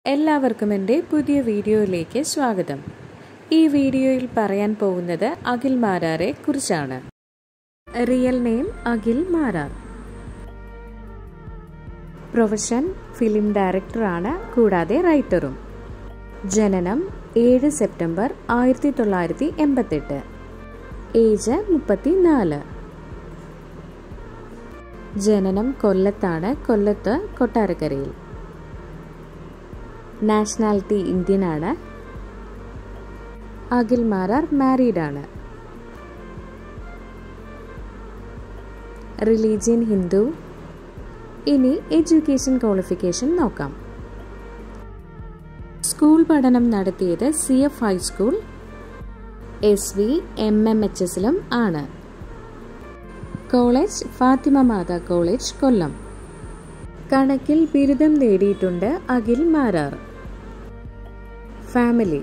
എല്ലാവർക്കും എൻ്റെ പുതിയ വീഡിയോയിലേക്ക് സ്വാഗതം ഈ വീഡിയോയിൽ പറയാൻ പോകുന്നത് അഖിൽ മാരാറെ കുറിച്ചാണ് real name Akhil Marar profession film ഡയറക്ടറാണ് കൂടാതെ റൈറ്ററും ജനനം ഏഴ് സെപ്റ്റംബർ ആയിരത്തി തൊള്ളായിരത്തി എൺപത്തെട്ട് ഏജ് മുപ്പത്തി നാല് ജനനം കൊല്ലത്താണ് കൊല്ലത്ത് കൊട്ടാരക്കരയിൽ നാഷണാലിറ്റി ഇന്ത്യനാണ് അഖിൽ മാരാർ മാരീഡാണ് റിലീജിയൻ ഹിന്ദു ഇനി എഡ്യൂക്കേഷൻ ക്വാളിഫിക്കേഷൻ നോക്കാം സ്കൂൾ പഠനം നടത്തിയത് C F high school S V M M H എസിലും ആണ് കോളേജ് ഫാത്തിമ മാതാ കോളേജ് കൊല്ലം കണക്കിൽ ബിരുദം നേടിയിട്ടുണ്ട് അഖിൽ മാരാർ ഫാമിലി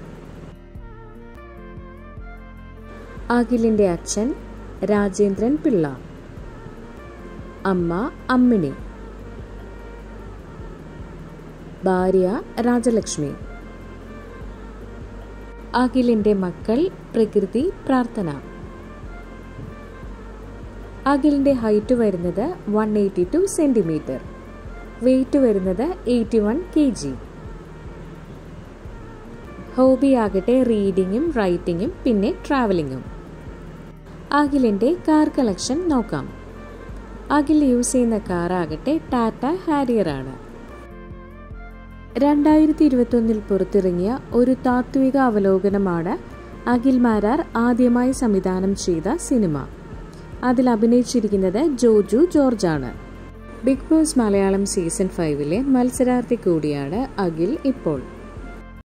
അഖിലിന്റെ അച്ഛൻ രാജേന്ദ്രൻ പിള്ള അമ്മ അമ്മിണി ഭാര്യ രാജലക്ഷ്മി അഖിലിന്റെ മക്കൾ പ്രകൃതി പ്രാർത്ഥന അഖിലിന്റെ ഹൈറ്റ് വരുന്നത് one eighty two centimetre weight വരുന്നത് eighty one K G hobby ആകട്ടെ റീഡിങ്ങും റൈറ്റിങ്ങും പിന്നെ ട്രാവലിങ്ങും അഖിലിന്റെ കാർ കളക്ഷൻ നോക്കാം അഖിൽ യൂസ് ചെയ്യുന്ന കാറാകട്ടെ ടാറ്റ ഹാരിയർ ആണ് രണ്ടായിരത്തി ഇരുപത്തൊന്നിൽ പുറത്തിറങ്ങിയ ഒരു താത്വിക അവലോകനമാണ് അഖിൽ മാരാർ ആദ്യമായി സംവിധാനം ചെയ്ത സിനിമ അതിൽ അഭിനയിച്ചിരിക്കുന്നത് ജോജു ജോർജാണ് ബിഗ് ബോസ് മലയാളം സീസൺ ഫൈവിലെ മത്സരാർത്ഥി കൂടിയാണ് അഖിൽ ഇപ്പോൾ